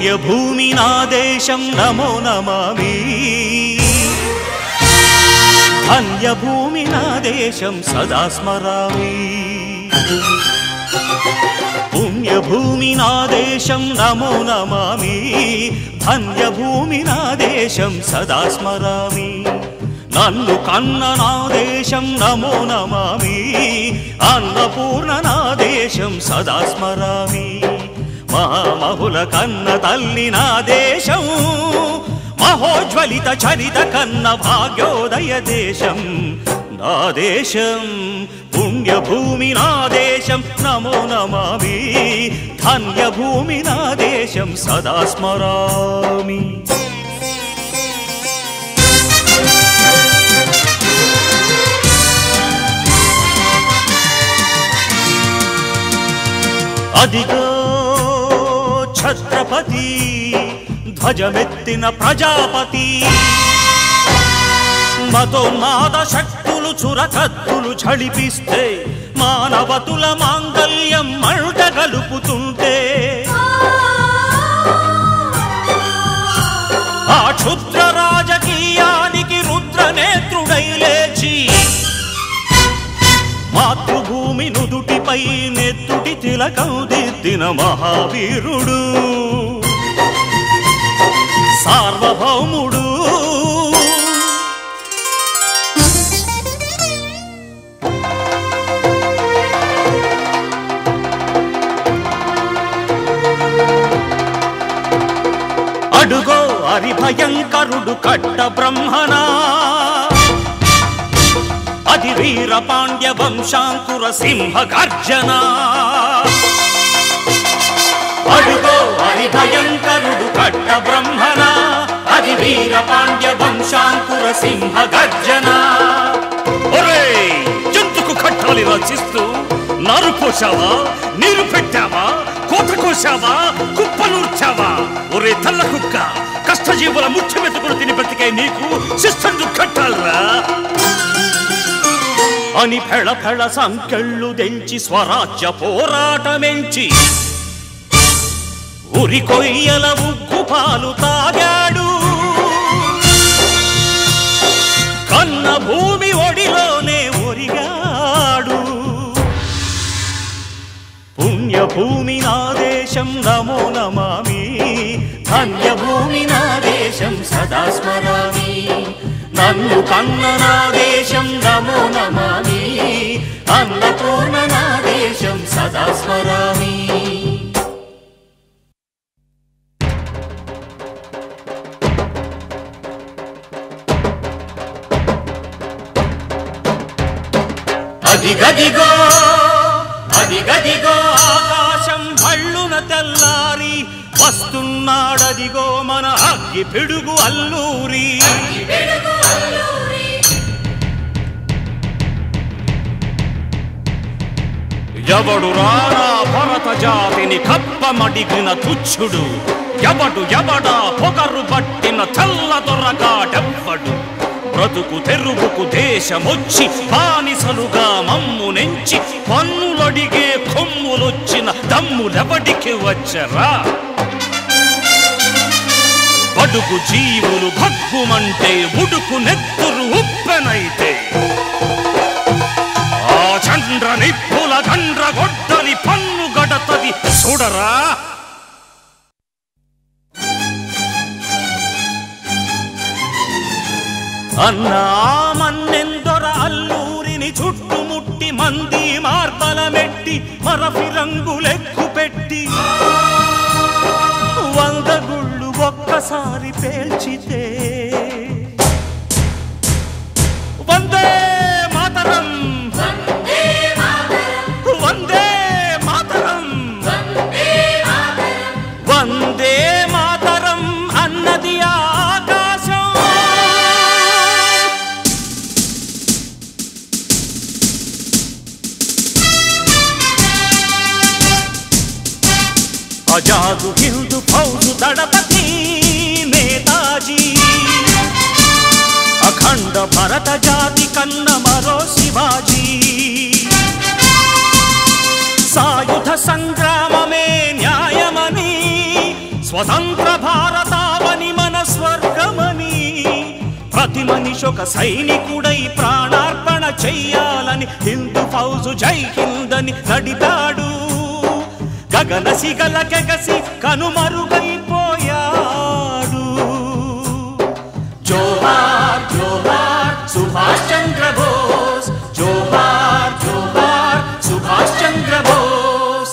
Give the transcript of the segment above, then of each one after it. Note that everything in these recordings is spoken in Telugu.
పుణ్యభూమి నా దేశం నమో నమామి ధన్యభూమి నా దేశం సదా స్మరామి పుణ్యభూమి నా దేశం నమో నమామి ధన్యభూమి నా దేశం సదా స్మరామి నన్ను కన్న నా దేశం నమో నమామి అన్నపూర్ణ నా దేశం సదా స్మరామి మహామహుల కన్న తల్లి నా దేశం మహోజ్వలిత చరిత కన్న భాగ్యోదయ దేశం నా దేశం పుణ్యభూమి నా దేశం నమో నమామి ధన్యభూమి నా దేశం సదా స్మరామి అదిగో ఛత్రపతి ధ్వజమెత్తిన ప్రజాపతి మతోన్మాద శక్తులు చురకత్తులు ఝడిపిస్తే మానవతుల మాంగల్యం మంట గలుపుతుంటే ఆ క్షుద్ర రాజకీయానికి రుద్రనేత్రుడై లేచి మాతృభూమి నుదుటిపై నెత్తుటి తిలకం దిద్దిన మహావీరుడు సార్వభౌముడు అడుగో హరిభయంకరుడు కట్ట బ్రహ్మనా అది వీర పాండ్య వంశాంకుర సింహ గర్జన అడుగో హరిభయంకరుడు కట్ట బ్రహ్మణ అది వీర పాండ్య వంశాంకుర సింహ గర్జన ఒరేయ్ ఎందుకు కట్టాలి రచిస్తూ నారు పోసావా నీరు పెట్టావా కోత కోసావా కుప్పనూర్చావా ఒరే తల్ల కుక్క కష్టజీవుల ముఖ్య మెతుకులు తిని బ్రతికే నీకు శిస్తందు కట్టాలరా అని ఫెళ ఫెళ సంకెళ్ళు దెంచి స్వరాజ్య పోరాటమెంచి ఉరి కొయ్యల ఉగ్గు పాలు తాగాడు కన్న భూమి ఒడిలోనే ఒరిగాడు పుణ్యభూమి నా దేశం నమో నమామి ధన్యభూమి నా దేశం సదా స్మరామి నన్ను కన్న నా దేశం నమో నమామి అన్నపూర్ణ నా దేశం సదా స్మరామి అదిగదిగో అదిగదిగో ఆకాశం భళ్ళున తెల్లారి వస్తున్నాడదిగో మన అగ్గి పిడుగు అల్లూరి ఎవడు రానా భరత జాతిని కప్పమడిగిన తుచ్చుడు ఎవడు ఎవడా పొగరు పట్టిన తెల్ల దొరగాడెవ్వడు బ్రతుకు తెరువుకు దేశమొచ్చి బానిసలుగా మమ్ము నెంచి పన్నులడిగే కొమ్ములొచ్చిన దమ్ములెవడికి వచ్చరా బడుగు జీవులు భగ్గుమంటే ఉడుకు నెత్తురు ఉప్పెనైతే ఆ చండ్ర నిప్పుల గండ్ర గొడ్డలి పన్ను గడతది చూడరా అన్నా మన్నెందొర అల్లూరిని చుట్టుముట్టి మంది మార్బలమెట్టి మరఫి రంగులెక్కు పెట్టి వంద గుళ్ళు ఒక్కసారి పేల్చితే వందే మాతరం వందే మాతరం వందే మాతరం అన్నది ఆకాశం ఆజాదు హిందూ ఫౌజు దళపతి నేతాజీ అఖండ భరత జాతి కన్న మరో శివాజీ సాయుధ సంగ్రామమే న్యాయమని స్వతంత్ర భారతావని మన స్వర్గమని ప్రతి మనిషి ఒక సైనికుడై ప్రాణార్పణ చెయ్యాలని హిందూ ఫౌజు జై హిందని నడిపాడు గగన సిగల గెగసి కనుమరుగైపోయాడు జోహార్ జోహార్ సుభాష్ చంద్ర బోస్ జోహార్ జోహార్ సుభాష్ చంద్ర బోస్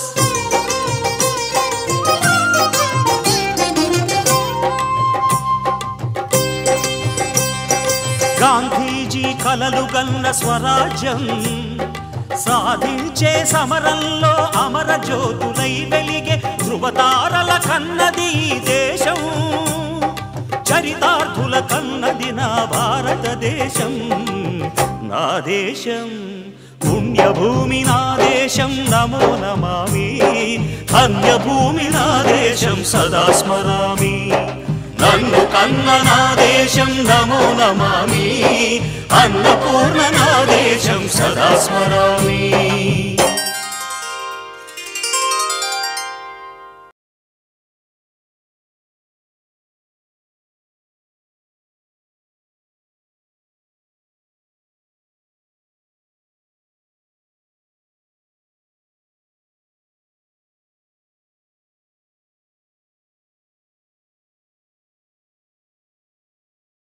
గాంధీజీ కలలు గన్న స్వరాజ్యం సాధించే సమరంలో అమర జ్యోతులై వెలిగే ధృవతారల కన్నది ఈ దేశం చరితార్థుల కన్నది నా భారతదేశం నా దేశం పుణ్యభూమి నా దేశం నమో నమామి ధన్యభూమి నా దేశం సదా స్మరామి నన్ను కన్న నా దేశం నమో నమామి అన్నపూర్ణ నా దేశం సదా స్మరామి